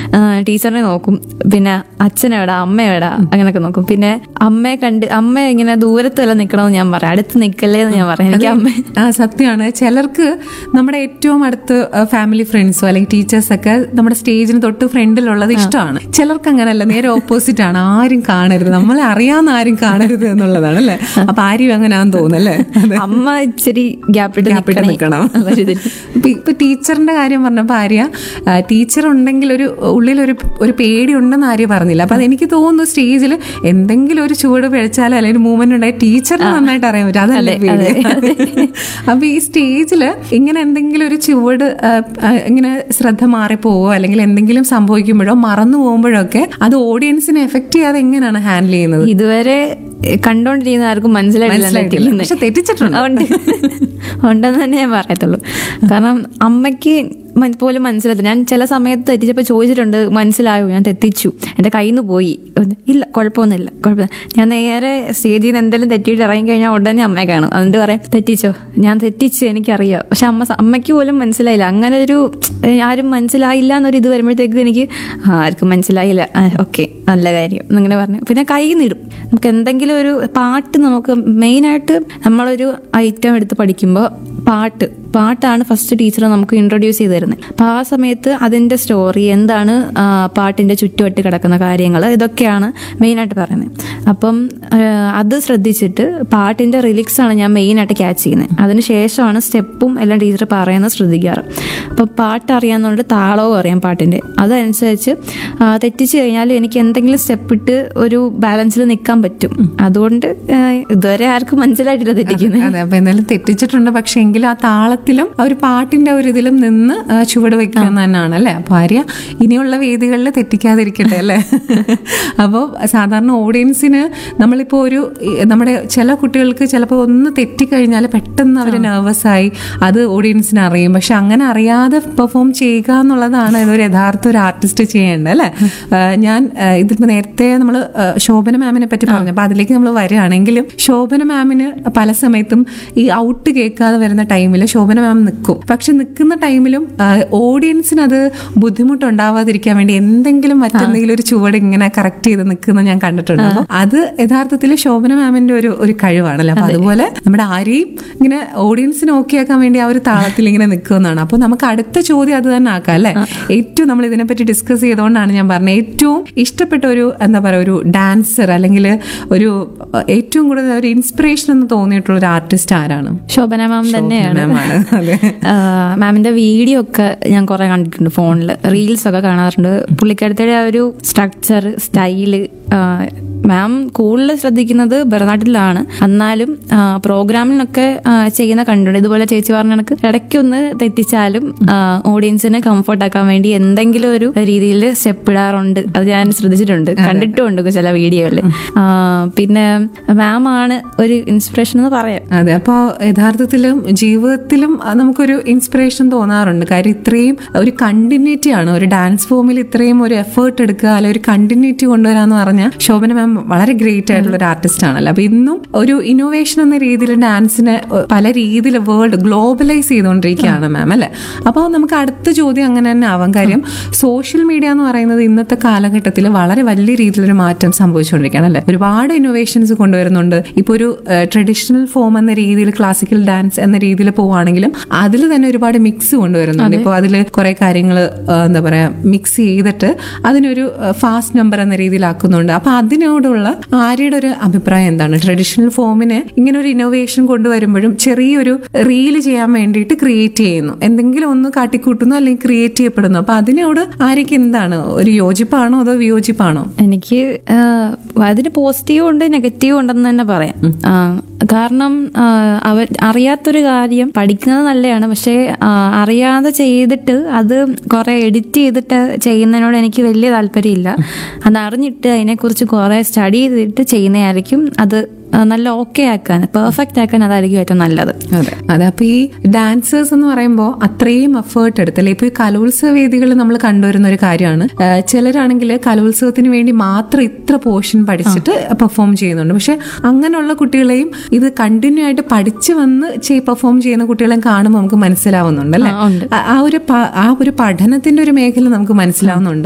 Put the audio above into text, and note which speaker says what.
Speaker 1: ടീച്ചറിനെ നോക്കും പിന്നെ അച്ഛനെവിടാ അമ്മയെവിടാ അങ്ങനെയൊക്കെ നോക്കും പിന്നെ അമ്മയെ കണ്ട് അമ്മ ഇങ്ങനെ ദൂരത്ത് വല്ല നിൽക്കണമെന്ന് ഞാൻ പറയാം അടുത്ത് നിൽക്കല്ലേ എന്ന് ഞാൻ പറയാം എനിക്ക് അമ്മ
Speaker 2: ആ സത്യമാണ് ചിലർക്ക് നമ്മുടെ ഏറ്റവും അടുത്ത് ഫാമിലി ഫ്രണ്ട്സോ അല്ലെങ്കിൽ ടീച്ചേഴ്സ് ഒക്കെ നമ്മുടെ സ്റ്റേജിന് തൊട്ട് ഫ്രണ്ടിലുള്ളത് ഇഷ്ടമാണ് ചിലർക്ക് അങ്ങനല്ല നേരെ ഓപ്പോസിറ്റ് ആണ് ആരും കാണരുത് നമ്മളെ അറിയാവുന്ന ആരും കാണരുത് എന്നുള്ളതാണ് അല്ലേ അപ്പൊ ആരും അങ്ങനെയാന്ന് തോന്നുന്നല്ലേ അതെ
Speaker 1: അമ്മ ഇച്ചിരി ഗ്യാപ്പിട്ട്
Speaker 2: ഗ്യാപ്പിട്ട് നിൽക്കണം
Speaker 1: നിൽക്കണം
Speaker 2: ഇപ്പൊ ഇപ്പൊ ടീച്ചറിന്റെ കാര്യം പറഞ്ഞപ്പോ ആര്യ ആ, ടീച്ചർ ഉണ്ടെങ്കിൽ ഒരു ഉള്ളിൽ ഒരു ഒരു പേടി ഉണ്ടെന്ന് ആര്യ പറഞ്ഞില്ല അപ്പൊ അതെനിക്ക് തോന്നുന്നു സ്റ്റേജിൽ എന്തെങ്കിലും ഒരു ചുവട് പിഴച്ചാൽ അല്ലെങ്കിൽ മൂവ്മെന്റ് ഉണ്ടായി ടീച്ചറിന് നന്നായിട്ട് അറിയാൻ പറ്റും അതല്ലേ പേടി അപ്പൊ ഈ സ്റ്റേജില് ഇങ്ങനെ എന്തെങ്കിലും ഒരു ചുവട് ആ, ആ, ഇങ്ങനെ ശ്രദ്ധ മാറിപ്പോവോ അല്ലെങ്കിൽ എന്തെങ്കിലും സംഭവിക്കുമ്പോഴോ മറന്നു പോകുമ്പോഴൊക്കെ അത് ഓഡിയൻസിനെ എഫക്ട് ചെയ്യാതെ എങ്ങനെയാണ് ഹാൻഡിൽ ചെയ്യുന്നത്
Speaker 1: ഇതുവരെ കണ്ടോണ്ടിരിക്കുന്ന ആർക്കും മനസ്സിലായിട്ടില്ല
Speaker 2: മനസ്സിലായിട്ടില്ല.
Speaker 1: തെറ്റിക്കുന്നത്.
Speaker 2: പക്ഷെ തെറ്റിച്ചിട്ടുണ്ട്.
Speaker 1: ആ, ഉണ്ട് ഉണ്ടെന്ന് തന്നെ ഞാൻ പറയത്തുള്ളൂ കാരണം അമ്മയ്ക്ക് മ- പോലും മനസ്സിലായില്ല ഞാൻ ചില സമയത്ത് തെറ്റിച്ചപ്പോൾ ചോദിച്ചിട്ടുണ്ട് മനസ്സിലായോ ഞാൻ തെറ്റിച്ചു എൻ്റെ കയ്യിൽ നിന്ന് പോയി ഇല്ല കുഴപ്പമൊന്നുമില്ല കുഴപ്പമില്ല ഞാൻ നേരെ സ്റ്റേജിൽ നിന്ന് എന്തെങ്കിലും തെറ്റിയിട്ട് ഇറങ്ങി കഴിഞ്ഞാൽ ഉടനെ അമ്മയെ കാണും എന്നിട്ട് പറയാം തെറ്റിച്ചോ ഞാൻ തെറ്റിച്ചു എനിക്കറിയാം പക്ഷെ അമ്മ സ- അമ്മയ്ക്ക് പോലും മനസ്സിലായില്ല അങ്ങനെ ഒരു ഏ, ആരും മനസ്സിലായില്ല എന്നൊരു ഇത് വരുമ്പോഴത്തേക്ക് എനിക്ക് ആ, ആർക്കും മനസ്സിലായില്ല ഓക്കെ നല്ല കാര്യം എന്നിങ്ങനെ പറഞ്ഞു പിന്നെ കൈ നിടും നമുക്ക് എന്തെങ്കിലും ഒരു പാട്ട് നമുക്ക് മെയിനായിട്ട് നമ്മളൊരു ഐറ്റം എടുത്ത് പഠിക്കുമ്പോൾ പാട്ട് പാട്ടാണ് ഫസ്റ്റ് ടീച്ചർ നമുക്ക് ഇൻട്രൊഡ്യൂസ് ചെയ്ത് തരുന്നത് അപ്പം ആ സമയത്ത് അതിൻ്റെ സ്റ്റോറി എന്താണ് ആ, പാട്ടിൻ്റെ ചുറ്റുവട്ട് കിടക്കുന്ന കാര്യങ്ങൾ ഇതൊക്കെയാണ് മെയിനായിട്ട് പറയുന്നത് അപ്പം ആ, അത് ശ്രദ്ധിച്ചിട്ട് പാട്ടിൻ്റെ റിലിക്സാണ് ഞാൻ മെയിനായിട്ട് ക്യാച്ച് ചെയ്യുന്നത് അതിന് ശേഷമാണ് സ്റ്റെപ്പും എല്ലാം ടീച്ചർ പറയുന്നത് ശ്രദ്ധിക്കാറ് അപ്പോൾ പാട്ട് അറിയാവുന്നതുകൊണ്ട് താളവും അറിയാം പാട്ടിൻ്റെ അതനുസരിച്ച് ആ, തെറ്റിച്ച് കഴിഞ്ഞാൽ എനിക്ക് എന്തെങ്കിലും സ്റ്റെപ്പ് ഇട്ട് ഒരു ബാലൻസിൽ നിൽക്കാൻ പറ്റും അതുകൊണ്ട് ആ, ഇതുവരെ ആർക്കും മനസ്സിലായിട്ടില്ല തെറ്റിക്കുന്നത്
Speaker 2: അതെ അപ്പൊ എന്തായാലും തെറ്റിച്ചിട്ടുണ്ട് പക്ഷെ എങ്കിലും ആ താളത്തിലും ആ ഒരു പാട്ടിന്റെ ഒരു ഇതിലും നിന്ന് ആ, ചുവട് വെക്കുക എന്ന് തന്നെയാണ് അല്ലെ അപ്പൊ ആര്യ ഇനിയുള്ള വേദികളിൽ തെറ്റിക്കാതിരിക്കട്ടെ അല്ലെ അപ്പോൾ സാധാരണ ഓഡിയൻസിന് നമ്മളിപ്പോ ഒരു ഈ, നമ്മുടെ ചില കുട്ടികൾക്ക് ചിലപ്പോൾ ഒന്ന് തെറ്റിക്കഴിഞ്ഞാൽ പെട്ടെന്ന് അവർ നെർവസ് ആയി അത് ഓഡിയൻസിന് അറിയും പക്ഷെ അങ്ങനെ അറിയാതെ പെർഫോം ചെയ്യുക എന്നുള്ളതാണ് ഒരു യഥാർത്ഥ ഒരു ആർട്ടിസ്റ്റ് ചെയ്യേണ്ടത് അല്ലെ ഞാൻ ആ, ഇതിപ്പോ നേരത്തെ നമ്മൾ ശോഭന മാമിനെ പറ്റി പറഞ്ഞു അപ്പൊ അതിലേക്ക് നമ്മൾ വരികയാണെങ്കിലും ശോഭന മാമിന് പല സമയത്തും ഈ ഔട്ട് കേൾക്കാതെ വരുന്ന ടൈമിൽ ശോഭന മാം നിൽക്കും പക്ഷെ നിൽക്കുന്ന ടൈമിലും ഓഡിയൻസിന് അത് ബുദ്ധിമുട്ടുണ്ടാവാതിരിക്കാൻ വേണ്ടി എന്തെങ്കിലും മറ്റെന്തെങ്കിലും ഒരു ചുവട് ഇങ്ങനെ കറക്റ്റ് ചെയ്ത് നിൽക്കുന്ന ഞാൻ കണ്ടിട്ടുണ്ട് അപ്പൊ അത് യഥാർത്ഥത്തിൽ ശോഭന മാമിന്റെ ഒരു ഒരു കഴിവാണല്ലോ അപ്പൊ അതുപോലെ നമ്മുടെ ആരെയും ഇങ്ങനെ ഓഡിയൻസിന് ഓക്കെ ആക്കാൻ വേണ്ടി ആ ഒരു താളത്തിൽ ഇങ്ങനെ നിൽക്കുന്നതാണ് അപ്പൊ നമുക്ക് അടുത്ത ചോദ്യം അത് തന്നെ ആക്കാം അല്ലെ ഏറ്റവും നമ്മൾ ഇതിനെപ്പറ്റി ഡിസ്കസ് ചെയ്തുകൊണ്ടാണ് ഞാൻ പറഞ്ഞത് ഏറ്റവും ഇഷ്ടപ്പെട്ട ഒരു എന്താ പറയുക ഒരു ഡാൻസർ അല്ലെങ്കിൽ ഒരു അഹ്, ഏറ്റവും കൂടുതൽ ഒരു ഇൻസ്പിറേഷൻ എന്ന് തോന്നിയിട്ടുള്ള ഒരു ആർട്ടിസ്റ്റ് ആരാണ്
Speaker 1: ശോഭന മാം തന്നെയാണ്
Speaker 2: മാമാണ് അതെ
Speaker 1: ആ, മാമിന്റെ വീഡിയോ ഒക്കെ ഞാൻ കുറെ കണ്ടിട്ടുണ്ട് ഫോണിൽ റീൽസ് ഒക്കെ കാണാറുണ്ട് പുള്ളിക്കാരത്തിയുടെ ആ ഒരു സ്ട്രക്ചർ സ്റ്റൈല് മാം കൂടുതൽ ശ്രദ്ധിക്കുന്നത് ഭരതനാട്യത്തിലാണ് എന്നാലും ആ, പ്രോഗ്രാമിനൊക്കെ ആ, ചെയ്യുന്ന കണ്ടിട്ടുണ്ട് ഇതുപോലെ ചേച്ചി പറഞ്ഞ കണക്ക് ഇടയ്ക്കൊന്ന് തെറ്റിച്ചാലും ഓഡിയൻസിനെ കംഫർട്ട് ആക്കാൻ വേണ്ടി എന്തെങ്കിലും ഒരു രീതിയിൽ സ്റ്റെപ്പ് ഇടാറുണ്ട് അത് ഞാൻ ശ്രദ്ധിച്ചിട്ടുണ്ട് കണ്ടിട്ടുമുണ്ട് ചില വീഡിയോയിൽ പിന്നെ മാം ആണ് ഒരു ഇൻസ്പിറേഷൻ എന്ന് പറയാം
Speaker 2: അതെ അപ്പോൾ യഥാർത്ഥത്തിലും ജീവിതത്തിലും ആ, നമുക്കൊരു ഇൻസ്പിറേഷൻ തോന്നാറുണ്ട് കാര്യം ഇത്രയും ഒരു കണ്ടിന്യൂറ്റി ആണ് ഒരു ഡാൻസ് ഫോമിൽ ഇത്രയും ഒരു എഫേർട്ട് എടുക്കുക അല്ലെ ഒരു കണ്ടിന്യൂറ്റി കൊണ്ടുവരാന്ന് പറഞ്ഞാൽ ശോഭന മാം വളരെ ഗ്രേറ്റ് ആയിട്ടുള്ള ഒരു ആർട്ടിസ്റ്റ് ആണല്ലോ അപ്പൊ ഇന്നും ഒരു ഇന്നോവേഷൻ എന്ന രീതിയിൽ ഡാൻസിനെ ഏഹ്, പല രീതിയിൽ വേൾഡ് ഗ്ലോബലൈസ് ചെയ്തുകൊണ്ടിരിക്കുകയാണ് മാം അല്ലെ അപ്പോൾ നമുക്ക് അടുത്ത ചോദ്യം അങ്ങനെ തന്നെ ആവാം കാര്യം സോഷ്യൽ മീഡിയ എന്ന് പറയുന്നത് ഇന്നത്തെ കാലഘട്ടത്തിൽ വളരെ വലിയ രീതിയിലൊരു മാറ്റം സംഭവിച്ചുകൊണ്ടിരിക്കുകയാണ് അല്ലെ ഒരുപാട് ഇന്നോവേഷൻസ് കൊണ്ടുവരുന്നുണ്ട് ഇപ്പോൾ ഒരു ട്രഡീഷണൽ ഫോം എന്ന രീതിയിൽ ക്ലാസിക്കൽ ഡാൻസ് എന്ന രീതിയിൽ പോവുകയാണെങ്കിലും അതിൽ തന്നെ ഒരുപാട് മിക്സ് കൊണ്ടുവരുന്നുണ്ട് ഇപ്പോൾ അതിൽ കുറെ കാര്യങ്ങൾ എന്താ പറയാ മിക്സ് ചെയ്തിട്ട് അതിനൊരു ഫാസ്റ്റ് നമ്പർ എന്ന രീതിയിലാക്കുന്നുണ്ട് അപ്പൊ അതിനോടുള്ള ആര്യയുടെ ഒരു അഭിപ്രായം എന്താണ് ട്രഡീഷണൽ ഫോമിന് ഇങ്ങനെ ഒരു ഇന്നോവേഷൻ കൊണ്ടുവരുമ്പോഴും ചെറിയൊരു റീല് ചെയ്യാൻ വേണ്ടിയിട്ട് ക്രിയേറ്റ് ചെയ്യുന്നു എന്തെങ്കിലും ഒന്ന് കാട്ടിക്കൂട്ടുന്നു അല്ലെങ്കിൽ ക്രിയേറ്റ് ചെയ്യപ്പെടുന്നു അപ്പൊ അതിനോട് ആര്യക്ക് എന്താണ് ഒരു യോജിപ്പാണോ അതോ വിയോജിപ്പാണോ
Speaker 1: എനിക്ക് ആഹ്, അതിന് പോസിറ്റീവ് ഉണ്ട് നെഗറ്റീവ് ഉണ്ടെന്ന് തന്നെ പറയാം ആഹ്, കാരണം ആഹ്, അവർ അറിയാത്തൊരു കാര്യം പഠിക്കുന്നത് നല്ലതാണ് പക്ഷേ ആഹ്, അറിയാതെ ചെയ്തിട്ട് അത് കുറെ എഡിറ്റ് ചെയ്തിട്ട് ചെയ്യുന്നതിനോട് എനിക്ക് വലിയ താല്പര്യമില്ല അത് അറിഞ്ഞിട്ട് അതിനെക്കുറിച്ച് കുറെ സ്റ്റഡി ചെയ്തിട്ട് ചെയ്യുന്നതായിരിക്കും അത് ആഹ്, നല്ല ഓക്കെ ആക്കാൻ പെർഫെക്റ്റ് ആക്കാൻ അതായിരിക്കും ഏറ്റവും നല്ലത്
Speaker 2: അതെ അതെ അപ്പൊ ഈ ഡാൻസേഴ്സ് എന്ന് പറയുമ്പോൾ അത്രയും എഫേർട്ട് എടുത്തല്ലേ ഇപ്പൊ ഈ കലോത്സവ വേദികൾ നമ്മൾ കണ്ടുവരുന്ന ഒരു കാര്യമാണ് ആ, ചിലരാണെങ്കിൽ കലോത്സവത്തിന് വേണ്ടി മാത്രം ഇത്ര പോർഷൻ പഠിച്ചിട്ട് പെർഫോം ചെയ്യുന്നുണ്ട് പക്ഷെ അങ്ങനെയുള്ള കുട്ടികളെയും ഇത് കണ്ടിന്യൂ ആയിട്ട് പഠിച്ചു വന്ന് പെർഫോം ചെയ്യുന്ന കുട്ടികളെയും കാണുമ്പോൾ നമുക്ക് മനസ്സിലാവുന്നുണ്ട് അല്ലേ
Speaker 1: ആ, ഉണ്ട്.
Speaker 2: ആ- ആ ഒരു പ- ആ ഒരു പഠനത്തിന്റെ ഒരു മേഖല നമുക്ക് മനസ്സിലാവുന്നുണ്ട്